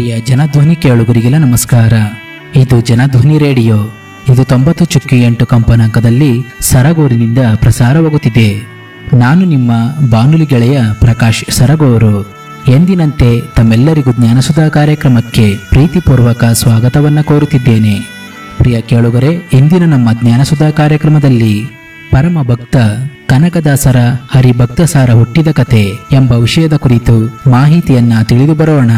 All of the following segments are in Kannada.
ಪ್ರಿಯ ಜನಧ್ವನಿ ಕೇಳುಗರಿಗೆಲ್ಲ ನಮಸ್ಕಾರ ಇದು ಜನಧ್ವನಿ ರೇಡಿಯೋ ಇದು ತೊಂಬತ್ತು ಚುಕ್ಕಿ ಎಂಟು ಕಂಪನಾಂಕದಲ್ಲಿ ಸರಗೂರಿನಿಂದ ಪ್ರಸಾರವಾಗುತ್ತಿದೆ ನಾನು ನಿಮ್ಮ ಬಾನುಲಿ ಗೆಳೆಯ ಪ್ರಕಾಶ್ ಸರಗೂರು ಎಂದಿನಂತೆ ತಮ್ಮೆಲ್ಲರಿಗೂ ಜ್ಞಾನಸುಧಾ ಕಾರ್ಯಕ್ರಮಕ್ಕೆ ಪ್ರೀತಿಪೂರ್ವಕ ಸ್ವಾಗತವನ್ನ ಕೋರುತ್ತಿದ್ದೇನೆ ಪ್ರಿಯ ಕೇಳುಗರೆ ಇಂದಿನ ನಮ್ಮ ಜ್ಞಾನಸುಧಾ ಕಾರ್ಯಕ್ರಮದಲ್ಲಿ ಪರಮ ಭಕ್ತ ಕನಕದಾಸರ ಹರಿಭಕ್ತ ಸಾರ ಹುಟ್ಟಿದ ಕತೆ ಎಂಬ ವಿಷಯದ ಕುರಿತು ಮಾಹಿತಿಯನ್ನ ತಿಳಿದು ಬರೋಣ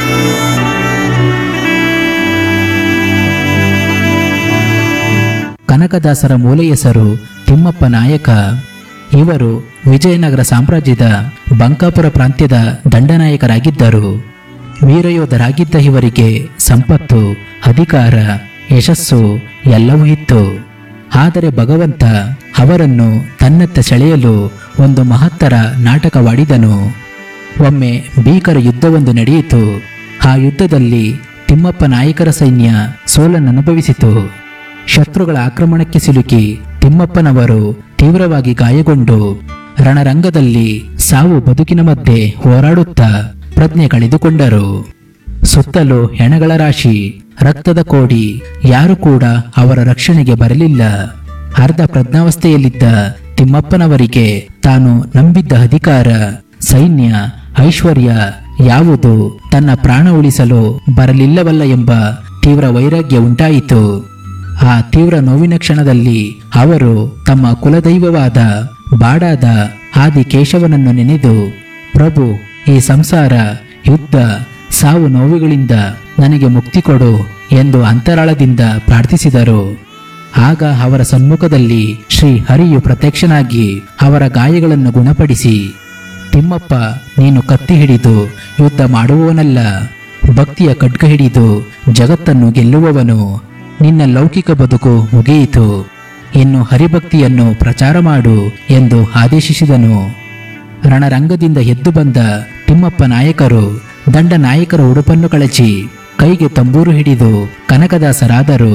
ಕನಕದಾಸರ ಮೂಲ ಹೆಸರು ತಿಮ್ಮಪ್ಪ ನಾಯಕ ಇವರು ವಿಜಯನಗರ ಸಾಮ್ರಾಜ್ಯದ ಬಂಕಾಪುರ ಪ್ರಾಂತ್ಯದ ದಂಡನಾಯಕರಾಗಿದ್ದರು ವೀರಯೋಧರಾಗಿದ್ದ ಇವರಿಗೆ ಸಂಪತ್ತು ಅಧಿಕಾರ ಯಶಸ್ಸು ಎಲ್ಲವೂ ಇತ್ತು ಆದರೆ ಭಗವಂತ ಅವರನ್ನು ತನ್ನತ್ತ ಸೆಳೆಯಲು ಒಂದು ಮಹತ್ತರ ನಾಟಕವಾಡಿದನು ಒಮ್ಮೆ ಭೀಕರ ಯುದ್ಧವೊಂದು ನಡೆಯಿತು ಆ ಯುದ್ಧದಲ್ಲಿ ತಿಮ್ಮಪ್ಪ ನಾಯಕರ ಸೈನ್ಯ ಸೋಲನ್ನನುಭವಿಸಿತು ಶತ್ರುಗಳ ಆಕ್ರಮಣಕ್ಕೆ ಸಿಲುಕಿ ತಿಮ್ಮಪ್ಪನವರು ತೀವ್ರವಾಗಿ ಗಾಯಗೊಂಡು ರಣರಂಗದಲ್ಲಿ ಸಾವು ಬದುಕಿನ ಮಧ್ಯೆ ಹೋರಾಡುತ್ತಾ ಪ್ರಜ್ಞೆ ಕಳೆದುಕೊಂಡರು ಸುತ್ತಲೂ ಹೆಣಗಳ ರಾಶಿ ರಕ್ತದ ಕೋಡಿ ಯಾರು ಕೂಡ ಅವರ ರಕ್ಷಣೆಗೆ ಬರಲಿಲ್ಲ ಅರ್ಧ ಪ್ರಜ್ಞಾವಸ್ಥೆಯಲ್ಲಿದ್ದ ತಿಮ್ಮಪ್ಪನವರಿಗೆ ತಾನು ನಂಬಿದ್ದ ಅಧಿಕಾರ ಸೈನ್ಯ ಐಶ್ವರ್ಯ ಯಾವುದು ತನ್ನ ಪ್ರಾಣ ಉಳಿಸಲು ಬರಲಿಲ್ಲವಲ್ಲ ಎಂಬ ತೀವ್ರ ವೈರಾಗ್ಯ ಉಂಟಾಯಿತು ಆ ತೀವ್ರ ನೋವಿನ ಕ್ಷಣದಲ್ಲಿ ಅವರು ತಮ್ಮ ಕುಲದೈವವಾದ ಬಾಡಾದ ಆದಿ ಕೇಶವನನ್ನು ನೆನೆದು ಪ್ರಭು ಈ ಸಂಸಾರ ಯುದ್ಧ ಸಾವು ನೋವುಗಳಿಂದ ನನಗೆ ಮುಕ್ತಿ ಕೊಡು ಎಂದು ಅಂತರಾಳದಿಂದ ಪ್ರಾರ್ಥಿಸಿದರು ಆಗ ಅವರ ಸನ್ಮುಖದಲ್ಲಿ ಶ್ರೀ ಹರಿಯು ಪ್ರತ್ಯಕ್ಷನಾಗಿ ಅವರ ಗಾಯಗಳನ್ನು ಗುಣಪಡಿಸಿ ತಿಮ್ಮಪ್ಪ ನೀನು ಕತ್ತಿ ಹಿಡಿದು ಯುದ್ಧ ಮಾಡುವವನಲ್ಲ ಭಕ್ತಿಯ ಖಡ್ಗ ಹಿಡಿದು ಜಗತ್ತನ್ನು ಗೆಲ್ಲುವವನು ನಿನ್ನ ಲೌಕಿಕ ಬದುಕು ಮುಗಿಯಿತು ಇನ್ನು ಹರಿಭಕ್ತಿಯನ್ನು ಪ್ರಚಾರ ಮಾಡು ಎಂದು ಆದೇಶಿಸಿದನು ರಣರಂಗದಿಂದ ಎದ್ದು ಬಂದ ತಿಮ್ಮಪ್ಪ ನಾಯಕರು ದಂಡ ನಾಯಕರ ಉಡುಪನ್ನು ಕಳಚಿ ಕೈಗೆ ತಂಬೂರು ಹಿಡಿದು ಕನಕದಾಸರಾದರು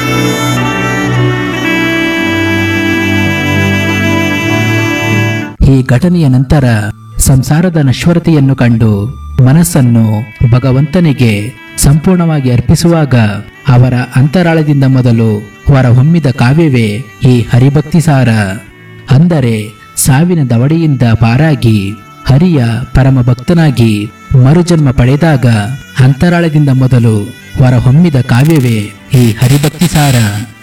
ಈ ಘಟನೆಯ ನಂತರ ಸಂಸಾರದ ನಶ್ವರತೆಯನ್ನು ಕಂಡು ಮನಸ್ಸನ್ನು ಭಗವಂತನಿಗೆ ಸಂಪೂರ್ಣವಾಗಿ ಅರ್ಪಿಸುವಾಗ ಅವರ ಅಂತರಾಳದಿಂದ ಮೊದಲು ಹೊರಹೊಮ್ಮಿದ ಕಾವ್ಯವೇ ಈ ಹರಿಭಕ್ತಿ ಸಾರ ಅಂದರೆ ಸಾವಿನ ದವಡೆಯಿಂದ ಪಾರಾಗಿ ಹರಿಯ ಪರಮ ಭಕ್ತನಾಗಿ ಮರುಜನ್ಮ ಪಡೆದಾಗ ಅಂತರಾಳದಿಂದ ಮೊದಲು ಹೊರಹೊಮ್ಮಿದ ಕಾವ್ಯವೇ ಈ ಹರಿಭಕ್ತಿ ಸಾರ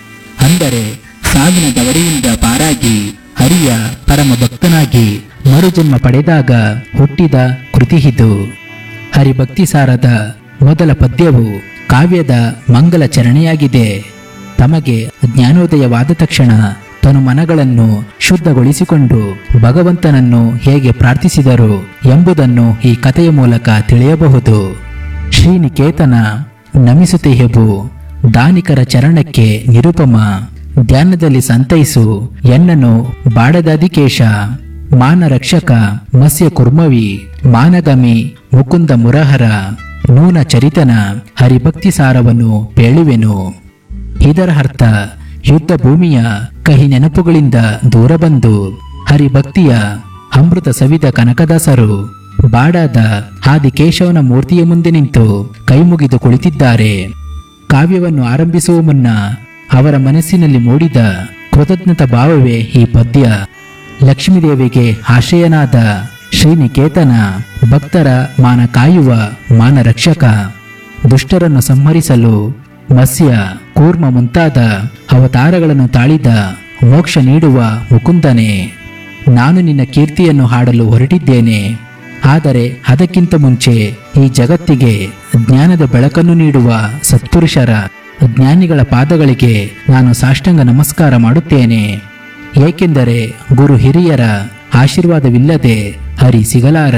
ಅಂದರೆ ಸಾವಿನ ದವಡೆಯಿಂದ ಪಾರಾಗಿ ಹರಿಯ ಪರಮ ಭಕ್ತನಾಗಿ ಮರುಜನ್ಮ ಪಡೆದಾಗ ಹುಟ್ಟಿದ ಕೃತಿ ಇದು ಹರಿಭಕ್ತಿ ಸಾರದ ಮೊದಲ ಪದ್ಯವು ಕಾವ್ಯದ ಮಂಗಲ ಚರಣೆಯಾಗಿದೆ ತಮಗೆ ಜ್ಞಾನೋದಯವಾದ ತಕ್ಷಣ ತನು ಮನಗಳನ್ನು ಶುದ್ಧಗೊಳಿಸಿಕೊಂಡು ಭಗವಂತನನ್ನು ಹೇಗೆ ಪ್ರಾರ್ಥಿಸಿದರು ಎಂಬುದನ್ನು ಈ ಕಥೆಯ ಮೂಲಕ ತಿಳಿಯಬಹುದು ಶ್ರೀನಿಕೇತನ ನಮಿಸುತ್ತೆಹೆಬು ದಾನಿಕರ ಚರಣಕ್ಕೆ ನಿರುಪಮ ಧ್ಯಾನದಲ್ಲಿ ಸಂತೈಸು ಎನ್ನನು ಬಾಡದಾದಿಕೇಶ ಮಾನ ರಕ್ಷಕ ಮತ್ಸ್ಯ ಕುರ್ಮವಿ ಮಾನಗಮಿ ಮುಕುಂದ ಮುರಹರ ನೂನ ಚರಿತನ ಹರಿಭಕ್ತಿ ಸಾರವನ್ನು ಪೇಳುವೆನು ಇದರ ಅರ್ಥ ಯುದ್ಧ ಭೂಮಿಯ ಕಹಿ ನೆನಪುಗಳಿಂದ ದೂರ ಬಂದು ಹರಿಭಕ್ತಿಯ ಅಮೃತ ಸವಿದ ಕನಕದಾಸರು ಬಾಡಾದ ಆದಿಕೇಶವನ ಮೂರ್ತಿಯ ಮುಂದೆ ನಿಂತು ಕೈಮುಗಿದು ಕುಳಿತಿದ್ದಾರೆ ಕಾವ್ಯವನ್ನು ಆರಂಭಿಸುವ ಮುನ್ನ ಅವರ ಮನಸ್ಸಿನಲ್ಲಿ ಮೂಡಿದ ಕೃತಜ್ಞತ ಭಾವವೇ ಈ ಪದ್ಯ ಲಕ್ಷ್ಮೀದೇವಿಗೆ ಆಶ್ರಯನಾದ ಶ್ರೀನಿಕೇತನ ಭಕ್ತರ ಮಾನ ಕಾಯುವ ಮಾನ ರಕ್ಷಕ ದುಷ್ಟರನ್ನು ಸಂಹರಿಸಲು ಮತ್ಸ್ಯ ಕೂರ್ಮ ಮುಂತಾದ ಅವತಾರಗಳನ್ನು ತಾಳಿದ ಮೋಕ್ಷ ನೀಡುವ ಮುಕುಂದನೆ ನಾನು ನಿನ್ನ ಕೀರ್ತಿಯನ್ನು ಹಾಡಲು ಹೊರಟಿದ್ದೇನೆ ಆದರೆ ಅದಕ್ಕಿಂತ ಮುಂಚೆ ಈ ಜಗತ್ತಿಗೆ ಜ್ಞಾನದ ಬೆಳಕನ್ನು ನೀಡುವ ಸತ್ಪುರುಷರ ಜ್ಞಾನಿಗಳ ಪಾದಗಳಿಗೆ ನಾನು ಸಾಷ್ಟಾಂಗ ನಮಸ್ಕಾರ ಮಾಡುತ್ತೇನೆ ಏಕೆಂದರೆ ಗುರು ಹಿರಿಯರ ಆಶೀರ್ವಾದವಿಲ್ಲದೆ ಹರಿ ಸಿಗಲಾರ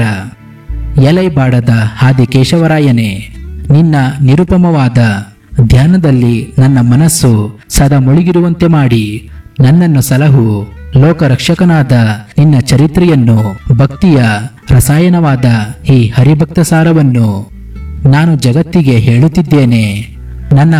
ಎಲೈ ಬಾಡದ ಆದಿ ಕೇಶವರಾಯನೇ ನಿನ್ನ ನಿರುಪಮವಾದ ಧ್ಯಾನದಲ್ಲಿ ನನ್ನ ಮನಸ್ಸು ಸದಾ ಮುಳುಗಿರುವಂತೆ ಮಾಡಿ ನನ್ನನ್ನು ಸಲಹು ಲೋಕರಕ್ಷಕನಾದ ನಿನ್ನ ಚರಿತ್ರೆಯನ್ನು ಭಕ್ತಿಯ ರಸಾಯನವಾದ ಈ ಹರಿಭಕ್ತ ಸಾರವನ್ನು ನಾನು ಜಗತ್ತಿಗೆ ಹೇಳುತ್ತಿದ್ದೇನೆ ನನ್ನ